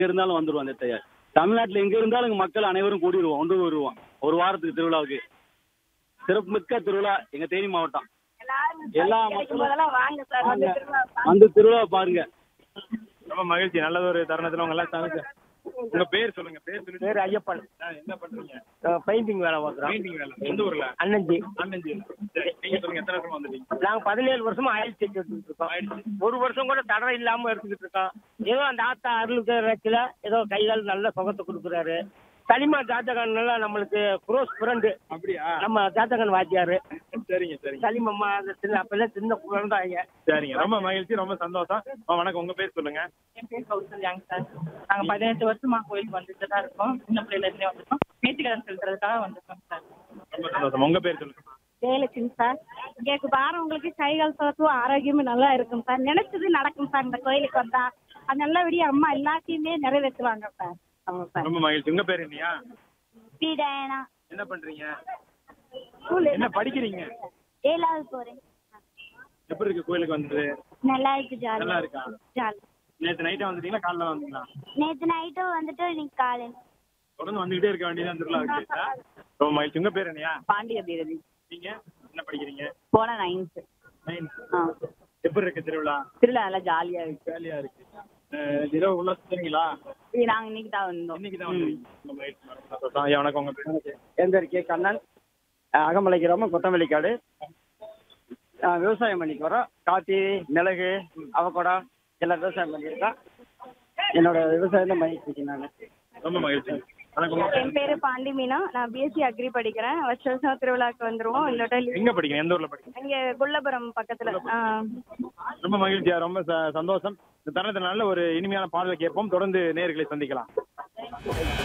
எங்க இருந்தாலும் வந்துருவோம் அந்த தைய தமிழ்நாட்டுல எங்க இருந்தாலும் எங்க மக்கள் அனைவரும் கூடிடுவோம் ஒன்று வருவோம் ஒரு வாரத்துக்கு திருவிழாவுக்கு சிறப்புமிக்க திருவிழா எங்க தேனி மாவட்டம் எல்லா மக்களும் போதெல்லாம் வாங்க சார் வந்து வாங்க. திருவிழா பாருங்க. அந்த திருவிழா பாருங்க ரொம்ப மகிழ்ச்சி நல்ல ஒரு தருணத்துல உங்க எல்லாம் சந்திச்சு உங்க பேர் சொல்லுங்க பேர் சொல்லுங்க பேர் ஐயப்பன் ஆ, என்ன பண்றீங்க பெயிண்டிங் வேலை பார்க்குறோம் பெயிண்டிங் வேலை எந்த ஊர்ல அண்ணஞ்சி அண்ணஞ்சி சரி, நீங்க சொல்லுங்க எத்தனை வருஷமா வந்துட்டீங்க நாங்கள் பதினேழு வருஷமா ஆயில் தேய்ச்சி எடுத்துக்கிட்டு இருக்கோம் ஒரு வருஷம் கூட தடவை இல்லாமல் எடுத்துக்கிட்டு இருக்கோம் ஏதோ அந்த ஆத்தா அருளுக்கு ரச்சில் ஏதோ கைகால் நல்ல சுகத்தை கொடுக்குறாரு சலிமா ஜாதகன் எல்லாம் நம்மளுக்கு க்ரோஸ் ஃப்ரெண்டு அப்படியா நம்ம ஜாதகன் வாத்தியாரு சரிங்க சரிங்க சலிமம்மா அந்த சின்ன அப்பெல்லாம் சின்ன குழந்தைங்க சரிங்க ரொம்ப மகிழ்ச்சி ரொம்ப சந்தோஷம் ஆ, வணக்கம் உங்க பேர் சொல்லுங்க என் பேர் கௌசல்யாங்க சார் நாங்க பதினெட்டு வருஷமா கோயிலுக்கு வந்துட்டு தான் இருக்கோம் சின்ன பிள்ளைல இருந்தே வந்துட்டோம் நேர்த்திக்கடன் செலுத்துறதுக்காக வந்திருக்கோம் சார் ரொம்ப சந்தோஷம் உங்க பேர் சொல்லுங்க ஜெயலட்சுமி சார் இங்கே வாரவங்களுக்கு கைகால் சுகத்தும் ஆரோக்கியமும் நல்லா இருக்கும் சார் நினைச்சது நடக்கும் சார் இந்த கோயிலுக்கு வந்தா அது நல்லபடியா அம்மா எல்லாத்தையுமே நிறைவேற்றுவாங்க சார் ஆமாம் சார் ரொம்ப மகிழ்ச்சி உங்க பேர் என்னையா பீடாயனா என்ன பண்றீங்க ஸ்கூல் என்ன படிக்கிறீங்க ஏழாவது போறேன் எப்படி இருக்கு கோயிலுக்கு வந்தது நல்லா இருக்கு ஜாலி நல்லா இருக்கா ஜாலி நேத்து நைட்டா வந்துட்டீங்களா காலைல வந்தீங்களா நேற்று நைட்டும் வந்துட்டு இன்னைக்கு காலையில் தொடர்ந்து வந்துகிட்டே இருக்க வேண்டியதான் திருவிழாவுக்கு ஆ? ரொம்ப மகிழ்ச்சி உங்க பேர் என்னையா பாண்டிய தேவி நீங்க என்ன படிக்கிறீங்க போன நைன்த்து நைன்த் ஆ எப்படி இருக்கு திருவிழா திருவிழா நல்லா ஜாலியா இருக்கு ஜாலியா இருக்கு அஹ், இரவு உள்ள சுத்துறீங்களா இது நாங்க இன்னைக்கு தான் வந்தோம் இன்னைக்கு தான் வந்தீங்க ரொம்ப மகிழ்ச்சி மேடம். சந்தோஷம். ஐயா வணக்கம் உங்க பேர் என் பேர் கே கண்ணன் அஹ் அகமலை கிராமம் கொத்தமல்லிக்காடு அஹ் விவசாயம் பண்ணிட்டு வரோம் காப்பி மிளகு அவக்கோடா எல்லாம் விவசாயம் பண்ணியிருக்கோம் என்னோட விவசாயம் தான் பண்ணிட்டு நான் ரொம்ப மகிழ்ச்சி வணக்கம் உங்க பேர் என் பேரு பாண்டி மீனா நான் பிஎஸ்சி அக்ரி படிக்கிறேன் வருஷ வருஷம் திருவிழாக்கு வந்துருவோம் இல்லோட எங்க படிக்கிறீங்க எந்த ஊர்ல படிக்கிறீங்க இங்க கொல்லபுரம் பக்கத்துல ஆ. ரொம்ப மகிழ்ச்சியா ரொம்ப ச- சந்தோஷம் இந்த தருணத்தில் நல்ல ஒரு இனிமையான பாடலை கேட்போம் தொடர்ந்து நேர்களை சந்திக்கலாம்